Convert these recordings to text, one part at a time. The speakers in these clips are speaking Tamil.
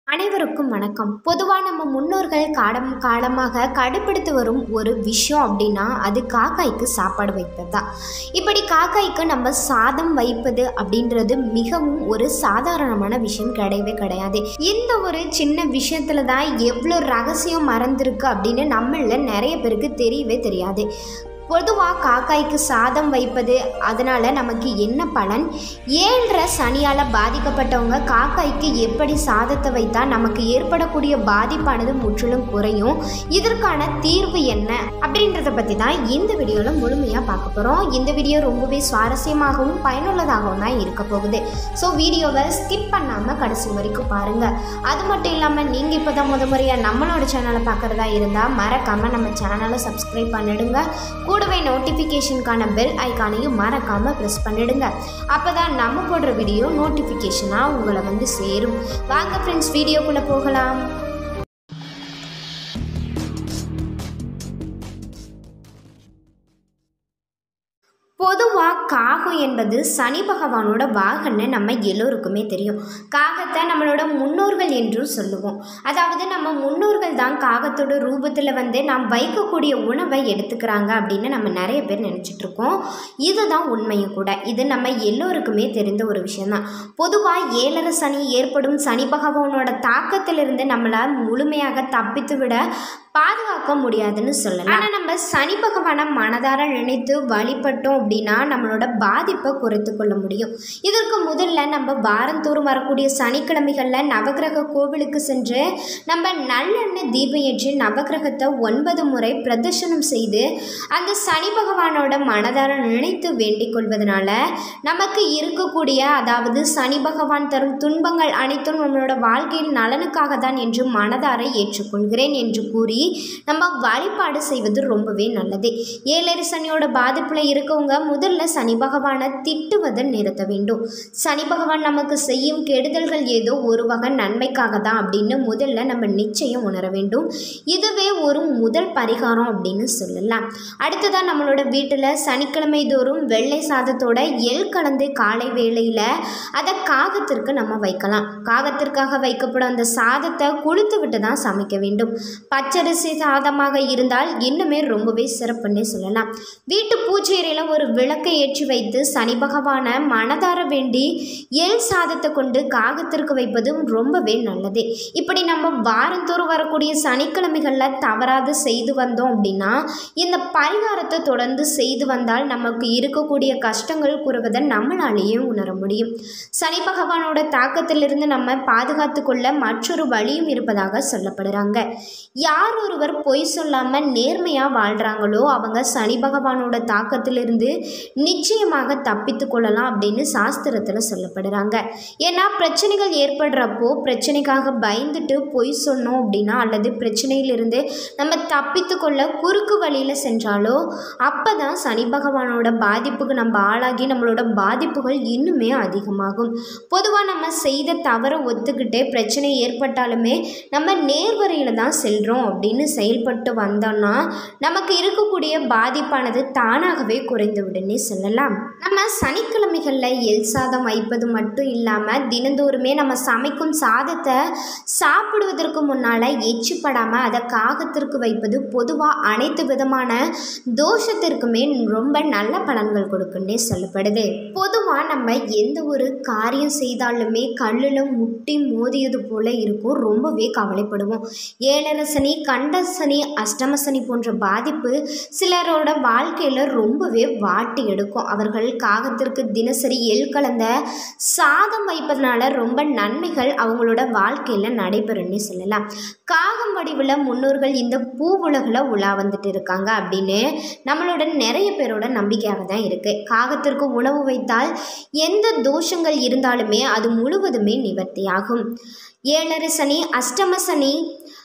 அனைவருக்கும் வணக்கம் பொதுவாக நம்ம முன்னோர்கள் காலம் காலமாக கடைப்பிடித்து வரும் ஒரு விஷயம் அப்படின்னா அது காக்காய்க்கு சாப்பாடு வைப்பது தான் இப்படி காக்காய்க்கு நம்ம சாதம் வைப்பது அப்படின்றது மிகவும் ஒரு சாதாரணமான விஷயம் கிடையவே கிடையாது இந்த ஒரு சின்ன விஷயத்துல தான் எவ்வளோ ரகசியம் மறந்துருக்கு அப்படின்னு நம்மள நிறைய பேருக்கு தெரியவே தெரியாது பொதுவாக காக்காய்க்கு சாதம் வைப்பது அதனால் நமக்கு என்ன பலன் ஏழரை சனியால் பாதிக்கப்பட்டவங்க காக்காய்க்கு எப்படி சாதத்தை வைத்தா நமக்கு ஏற்படக்கூடிய பாதிப்பானது முற்றிலும் குறையும் இதற்கான தீர்வு என்ன அப்படின்றத பற்றி தான் இந்த வீடியோவில் முழுமையாக பார்க்க போகிறோம் இந்த வீடியோ ரொம்பவே சுவாரஸ்யமாகவும் பயனுள்ளதாகவும் தான் இருக்க போகுது ஸோ வீடியோவை ஸ்கிப் பண்ணாமல் கடைசி வரைக்கும் பாருங்கள் அது மட்டும் இல்லாமல் நீங்கள் இப்போ தான் முத முறையாக நம்மளோட சேனலை பார்க்குறதா இருந்தால் மறக்காமல் நம்ம சேனலை சப்ஸ்கிரைப் பண்ணிடுங்க கூடவே நோட்டிஃபிகேஷனுக்கான பெல் ஐக்கானையும் மறக்காமல் ப்ரெஸ் பண்ணிடுங்க அப்போ தான் நம்ம போடுற வீடியோ நோட்டிஃபிகேஷனாக உங்களை வந்து சேரும் வாங்க ஃப்ரெண்ட்ஸ் வீடியோக்குள்ளே போகலாம் பொதுவாக காகம் என்பது சனி பகவானோட வாகன்னு நம்ம எல்லோருக்குமே தெரியும் காகத்தை நம்மளோட முன்னோர்கள் என்றும் சொல்லுவோம் அதாவது நம்ம முன்னோர்கள் தான் காகத்தோட ரூபத்தில் வந்து நாம் வைக்கக்கூடிய உணவை எடுத்துக்கிறாங்க அப்படின்னு நம்ம நிறைய பேர் நினச்சிட்டு இருக்கோம் இதுதான் உண்மையும் கூட இது நம்ம எல்லோருக்குமே தெரிந்த ஒரு விஷயம்தான் பொதுவாக ஏழரை சனி ஏற்படும் சனி பகவானோட தாக்கத்திலிருந்து நம்மளால் முழுமையாக தப்பித்து விட பாதுகாக்க முடியாதுன்னு சொல்லலாம் ஆனால் நம்ம சனி பகவானை மனதார நினைத்து வழிபட்டோம் அப்படின்னா நம்மளோட பாதிப்பை குறைத்து கொள்ள முடியும் இதற்கு முதல்ல நம்ம வாரந்தோறும் வரக்கூடிய சனிக்கிழமைகளில் நவகிரக கோவிலுக்கு சென்று நம்ம நல்லெண்ணெய் தீபம் ஏற்றி நவகிரகத்தை ஒன்பது முறை பிரதர்ஷனம் செய்து அந்த சனி பகவானோட மனதார நினைத்து வேண்டிக் கொள்வதனால நமக்கு இருக்கக்கூடிய அதாவது சனி பகவான் தரும் துன்பங்கள் அனைத்தும் நம்மளோட வாழ்க்கையில் நலனுக்காக தான் என்று மனதார ஏற்றுக்கொள்கிறேன் என்று கூறி நம்ம வழிபாடு செய்வது ரொம்பவே நல்லது ஏழரை சனியோட பாதிப்பில் இருக்கவங்க முதல்ல சனி பகவானை திட்டுவதை நிறுத்த வேண்டும் சனி பகவான் நமக்கு செய்யும் கெடுதல்கள் ஏதோ ஒரு வகை நன்மைக்காக தான் அப்படின்னு முதல்ல நம்ம நிச்சயம் உணர வேண்டும் இதுவே ஒரு முதல் பரிகாரம் அப்படின்னு சொல்லலாம் அடுத்ததாக நம்மளோட வீட்டில் சனிக்கிழமை தோறும் வெள்ளை சாதத்தோட எள் கலந்து காலை வேளையில் அதை காகத்திற்கு நம்ம வைக்கலாம் காகத்திற்காக வைக்கப்படும் அந்த சாதத்தை கொளுத்து விட்டு தான் சமைக்க வேண்டும் பச்சரிசி சாதமாக இருந்தால் இன்னுமே ரொம்பவே சிறப்புன்னே சொல்லலாம் வீட்டு பூஜையறையில் ஒரு விளக்கை ஏற்றி வைத்து சனி பகவானை மனதார வேண்டி எள் சாதத்தை கொண்டு காகத்திற்கு வைப்பதும் ரொம்பவே நல்லது இப்படி நம்ம வாரந்தோறும் வரக்கூடிய சனிக்கிழமைகளில் தவறாது செய்து வந்தோம் அப்படின்னா இந்த பரிகாரத்தை தொடர்ந்து செய்து வந்தால் நமக்கு இருக்கக்கூடிய கஷ்டங்கள் குறைவதை நம்மளாலேயே உணர முடியும் சனி பகவானோட தாக்கத்திலிருந்து நம்ம பாதுகாத்து கொள்ள மற்றொரு வழியும் இருப்பதாக சொல்லப்படுறாங்க யார் ஒருவர் பொய் சொல்லாமல் நேர்மையாக வாழ்கிறாங்களோ அவங்க சனி பகவானோட தாக்கத்திலிருந்து நிச்சயமாக தப்பித்து கொள்ளலாம் அப்படின்னு சாஸ்திரத்தில் சொல்லப்படுறாங்க ஏன்னா பிரச்சனைகள் ஏற்படுறப்போ பிரச்சனைக்காக பயந்துட்டு பொய் சொன்னோம் அப்படின்னா அல்லது பிரச்சனையிலிருந்து நம்ம தப்பித்து கொள்ள குறுக்கு வழியில் சென்றாலோ அப்போ தான் சனி பகவானோட பாதிப்புக்கு நம்ம ஆளாகி நம்மளோட பாதிப்புகள் இன்னுமே அதிகமாகும் பொதுவாக நம்ம செய்த தவறை ஒத்துக்கிட்டு பிரச்சனை ஏற்பட்டாலுமே நம்ம நேர்வரையில் தான் செல்கிறோம் அப்படின்னு செயல்பட்டு வந்தோம்னா நமக்கு இருக்கக்கூடிய பாதிப்பானது தானாகவே குறைந்து விடுன்னே சொல்லலாம் நம்ம சனிக்கிழமைகளில் எல் சாதம் வைப்பது மட்டும் இல்லாமல் தினந்தோறுமே நம்ம சமைக்கும் சாதத்தை சாப்பிடுவதற்கு முன்னால் எச்சுப்படாமல் அதை காகத்திற்கு வைப்பது பொதுவாக அனைத்து விதமான தோஷத்திற்குமே ரொம்ப நல்ல பலன்கள் கொடுக்குன்னே சொல்லப்படுது பொதுவாக நம்ம எந்த ஒரு காரியம் செய்தாலுமே கல்லில் முட்டி மோதியது போல இருக்கும் ரொம்பவே கவலைப்படுவோம் ஏழரை சனி கண்ட சனி அஷ்டம சனி போன்ற பாதிப்பு சிலரோட வாழ்க்கையில் ரொம்பவே வாட்டி எடுக்கும் அவர்கள் காகத்திற்கு தினசரி எள் கலந்த சாதம் வைப்பதனால ரொம்ப நன்மைகள் அவங்களோட வாழ்க்கையில் நடைபெறும்னு சொல்லலாம் காகம் வடிவில் முன்னோர்கள் இந்த பூ உலகில் உலா வந்துட்டு இருக்காங்க அப்படின்னு நம்மளோட நிறைய பேரோட நம்பிக்கையாக தான் இருக்குது காகத்திற்கு உணவு வைத்தால் எந்த தோஷங்கள் இருந்தாலுமே அது முழுவதுமே நிவர்த்தியாகும் ஏழரை சனி அஷ்டம சனி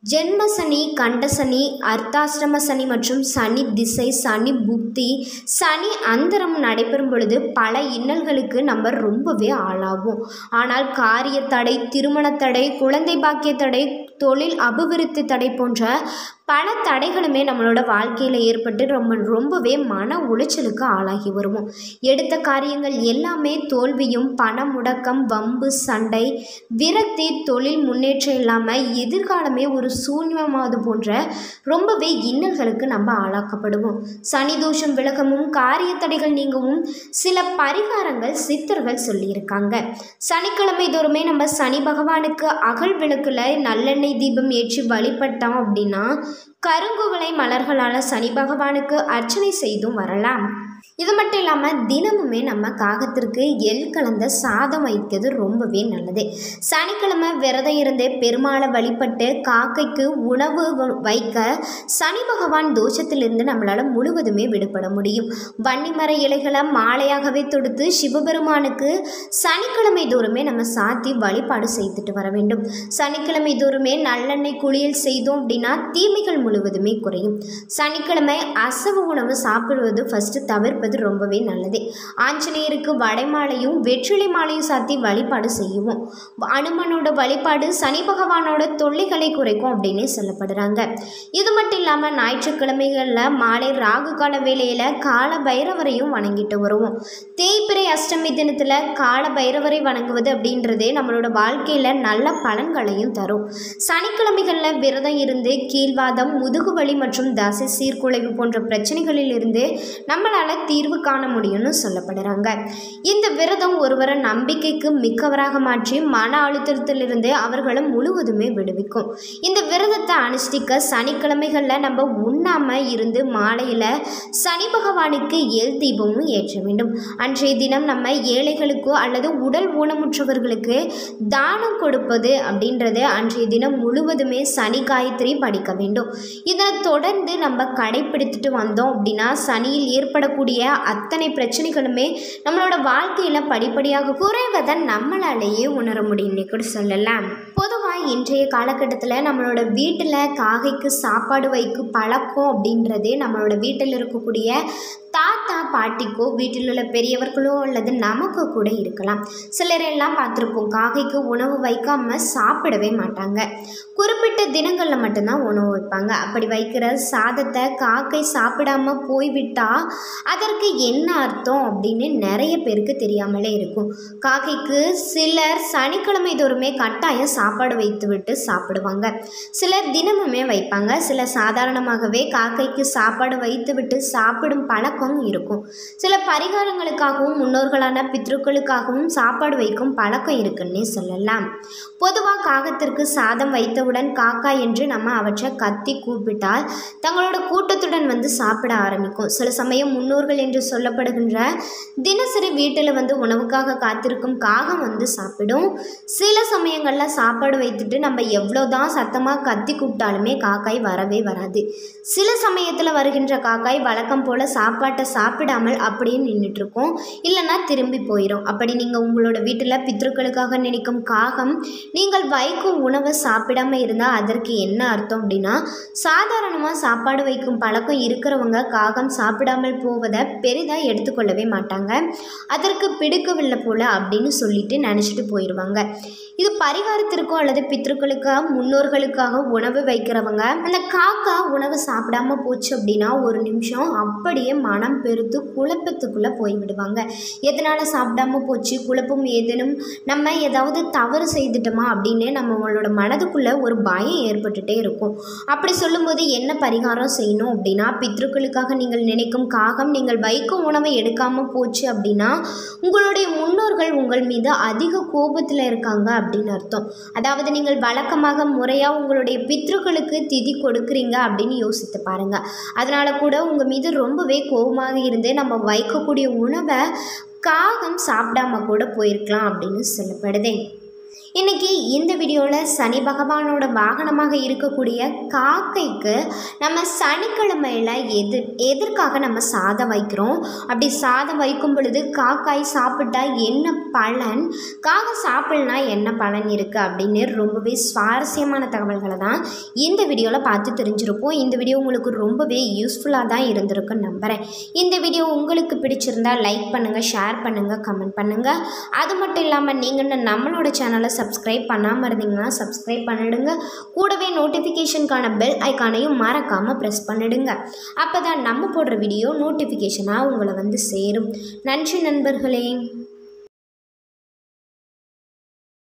ஜென்ம சனி கண்ட சனி அர்த்தாசிரம சனி மற்றும் சனி திசை சனி புக்தி சனி அந்தரம் நடைபெறும் பொழுது பல இன்னல்களுக்கு நம்ம ரொம்பவே ஆளாகும் ஆனால் காரிய தடை திருமண தடை குழந்தை பாக்கிய தடை தொழில் அபிவிருத்தி தடை போன்ற பல தடைகளுமே நம்மளோட வாழ்க்கையில் ஏற்பட்டு ரொம்ப ரொம்பவே மன உளைச்சலுக்கு ஆளாகி வருவோம் எடுத்த காரியங்கள் எல்லாமே தோல்வியும் பண முடக்கம் வம்பு சண்டை விரக்தி தொழில் முன்னேற்றம் இல்லாமல் எதிர்காலமே ஒரு சூன்யமாவது போன்ற ரொம்பவே இன்னல்களுக்கு நம்ம ஆளாக்கப்படுவோம் சனி தோஷம் விலகமும் காரிய தடைகள் நீங்கவும் சில பரிகாரங்கள் சித்தர்கள் சொல்லியிருக்காங்க சனிக்கிழமை தோறுமே நம்ம சனி பகவானுக்கு அகல் விளக்குல நல்லெண்ணெய் தீபம் ஏற்றி வழிபட்டோம் அப்படின்னா கருங்குவளை மலர்களால் சனி பகவானுக்கு அர்ச்சனை செய்தும் வரலாம் இது மட்டும் இல்லாமல் தினமுமே நம்ம காகத்திற்கு எள் கலந்த சாதம் வைக்கிறது ரொம்பவே நல்லது சனிக்கிழமை விரதம் இருந்தே பெருமாளை வழிபட்டு காக்கைக்கு உணவு வ- வைக்க சனி பகவான் தோஷத்திலிருந்து நம்மளால் முழுவதுமே விடுபட முடியும் வன்னிமர இலைகளை மாலையாகவே தொடுத்து சிவபெருமானுக்கு சனிக்கிழமை தோறுமே நம்ம சாத்தி வழிபாடு செய்துட்டு வர வேண்டும் சனிக்கிழமை தோறுமே நல்லெண்ணெய் குளியல் செய்தோம் அப்படின்னா தீமைகள் முழுவதுமே குறையும் சனிக்கிழமை அசைவ உணவு சாப்பிடுவது ஃபஸ்ட்டு தவிர்ப்பது ரொம்பவே நல்லது ஆஞ்சநேயருக்கு வடைமாலையும் வெற்றிலை மாலையும் சாத்தி வழிபாடு செய்யுவோம் அனுமனோட வழிபாடு சனி பகவானோட தொல்லைகளை குறைக்கும் அப்படின்னு சொல்லப்படுறாங்க இது மட்டும் இல்லாமல் ஞாயிற்றுக்கிழமைகளில் மாலை ராகு கால வேளையில் கால பைரவரையும் வணங்கிட்டு வருவோம் தேய்பிறை அஷ்டமி தினத்தில் கால பைரவரை வணங்குவது அப்படின்றதே நம்மளோட வாழ்க்கையில் நல்ல பலன்களையும் தரும் சனிக்கிழமைகளில் விரதம் இருந்து கீழ்வாதம் முதுகுவலி மற்றும் தசை சீர்குலைவு போன்ற பிரச்சனைகளில் இருந்து நம்மளால் தீர்வு காண முடியும்னு சொல்லப்படுறாங்க இந்த விரதம் ஒருவரை நம்பிக்கைக்கு மிக்கவராக மாற்றி மன அழுத்தத்திலிருந்து அவர்களை முழுவதுமே விடுவிக்கும் இந்த விரதத்தை அனுஷ்டிக்க சனிக்கிழமைகளில் நம்ம உண்ணாம இருந்து மாலையில் சனி பகவானுக்கு எல் தீபமும் ஏற்ற வேண்டும் அன்றைய தினம் நம்ம ஏழைகளுக்கோ அல்லது உடல் ஊனமுற்றவர்களுக்கு தானம் கொடுப்பது அப்படின்றது அன்றைய தினம் முழுவதுமே சனி காயத்ரி படிக்க வேண்டும் இதை தொடர்ந்து நம்ம கடைப்பிடித்துட்டு வந்தோம் அப்படின்னா சனியில் ஏற்படக்கூடிய அத்தனை பிரச்சனைகளுமே நம்மளோட வாழ்க்கையில் படிப்படியாக குறைவதை நம்மளாலேயே உணர முடியும்னு கூட சொல்லலாம் பொதுவாக இன்றைய காலகட்டத்தில் நம்மளோட வீட்டில் காகைக்கு சாப்பாடு வைக்கும் பழக்கம் அப்படின்றதே நம்மளோட வீட்டில் இருக்கக்கூடிய தாத்தா பாட்டிக்கோ வீட்டில் உள்ள பெரியவர்களோ அல்லது நமக்கு கூட இருக்கலாம் சிலரெல்லாம் பார்த்துருப்போம் காகைக்கு உணவு வைக்காம சாப்பிடவே மாட்டாங்க குறிப்பிட்ட தினங்களில் மட்டும்தான் உணவு வைப்பாங்க அப்படி வைக்கிற சாதத்தை காக்கை சாப்பிடாம போய்விட்டா அதற்கு என்ன அர்த்தம் அப்படின்னு நிறைய பேருக்கு தெரியாமலே இருக்கும் காக்கைக்கு சிலர் சனிக்கிழமை தோறுமே கட்டாயம் சாப்பாடு வைத்துவிட்டு சாப்பிடுவாங்க சிலர் தினமுமே வைப்பாங்க சிலர் சாதாரணமாகவே காக்கைக்கு சாப்பாடு வைத்துவிட்டு சாப்பிடும் பழக்கம் இருக்கும் சில பரிகாரங்களுக்காகவும் முன்னோர்களான பித்ருக்களுக்காகவும் சாப்பாடு வைக்கும் பழக்கம் இருக்குன்னே சொல்லலாம் பொதுவாக காகத்திற்கு சாதம் வைத்தவுடன் காக்கா என்று நம்ம அவற்றை கத்தி கூப்பிட்டால் தங்களோட கூட்டத்துடன் வந்து சாப்பிட ஆரம்பிக்கும் சில சமயம் முன்னோர்கள் என்று சொல்லப்படுகின்ற தினசரி வீட்டில் வந்து உணவுக்காக காத்திருக்கும் காகம் வந்து சாப்பிடும் சில சமயங்களில் சாப்பாடு வைத்துட்டு நம்ம எவ்வளோதான் சத்தமாக கத்தி கூப்பிட்டாலுமே காக்காய் வரவே வராது சில சமயத்தில் வருகின்ற காக்காய் வழக்கம் போல் சாப்பாட்டை சாப்பிடாமல் அப்படியே நின்றுட்டுருக்கும் இல்லைன்னா திரும்பி போயிடும் அப்படி நீங்கள் உங்களோட வீட்டில் பித்ருக்களுக்காக நினைக்கும் காகம் நீங்கள் வைக்கும் உணவை சாப்பிடாம இருந்தால் அதற்கு என்ன அர்த்தம் அப்படின்னா சாதாரணமாக சாப்பாடு வைக்கும் பழக்கம் இருக்கிறவங்க காகம் சாப்பிடாமல் போவதை பெரிதாக எடுத்துக்கொள்ளவே மாட்டாங்க அதற்கு பிடிக்கவில்லை போல அப்படின்னு சொல்லிட்டு நினச்சிட்டு போயிடுவாங்க இது பரிகாரத்திற்கோ அல்லது பித்ருக்களுக்காக முன்னோர்களுக்காக உணவு வைக்கிறவங்க அந்த காக்கா உணவு சாப்பிடாம போச்சு அப்படின்னா ஒரு நிமிஷம் அப்படியே மனம் பெருத்து குழப்பத்துக்குள்ளே போய் விடுவாங்க எதனால் சாப்பிடாம போச்சு குழப்பம் ஏதேனும் நம்ம ஏதாவது தவறு செய்துட்டோமா அப்படின்னு நம்மளோட மனதுக்குள்ளே ஒரு பயம் ஏற்பட்டுட்டே இருக்கும் அப்படி சொல்லும்போது என்ன பரிகாரம் செய்யணும் அப்படின்னா பித்ருக்களுக்காக நீங்கள் நினைக்கும் காகம் நீங்கள் வைக்கும் உணவை எடுக்காமல் போச்சு அப்படின்னா உங்களுடைய முன்னோர்கள் உங்கள் மீது அதிக கோபத்தில் இருக்காங்க அப்படின்னு அர்த்தம் அதாவது நீங்கள் வழக்கமாக முறையாக உங்களுடைய பித்ருக்களுக்கு திதி கொடுக்குறீங்க அப்படின்னு யோசித்து பாருங்க அதனால கூட உங்கள் மீது ரொம்பவே கோபமாக இருந்து நம்ம வைக்கக்கூடிய உணவை காகம் சாப்பிடாம கூட போயிருக்கலாம் அப்படின்னு சொல்லப்படுதே இன்னைக்கு இந்த வீடியோவில் சனி பகவானோட வாகனமாக இருக்கக்கூடிய காக்கைக்கு நம்ம சனிக்கிழமையில் எது எதற்காக நம்ம சாதம் வைக்கிறோம் அப்படி சாதம் வைக்கும் பொழுது காக்காய் சாப்பிட்டா என்ன பலன் காகம் சாப்பிடலனா என்ன பலன் இருக்குது அப்படின்னு ரொம்பவே சுவாரஸ்யமான தகவல்களை தான் இந்த வீடியோவில் பார்த்து தெரிஞ்சிருப்போம் இந்த வீடியோ உங்களுக்கு ரொம்பவே யூஸ்ஃபுல்லாக தான் இருந்திருக்குன்னு நம்புகிறேன் இந்த வீடியோ உங்களுக்கு பிடிச்சிருந்தா லைக் பண்ணுங்கள் ஷேர் பண்ணுங்கள் கமெண்ட் பண்ணுங்கள் அது மட்டும் இல்லாமல் நீங்கள் நம்மளோட சேனலை சப்ஸ்கிரைப் பண்ணாமல் இருந்தீங்கன்னா சப்ஸ்கிரைப் பண்ணிடுங்க கூடவே நோட்டிஃபிகேஷனுக்கான பெல் ஐக்கானையும் மறக்காமல் ப்ரெஸ் பண்ணிடுங்க அப்போ தான் நம்ம போடுற வீடியோ நோட்டிஃபிகேஷனாக உங்களை வந்து சேரும் நன்றி நண்பர்களே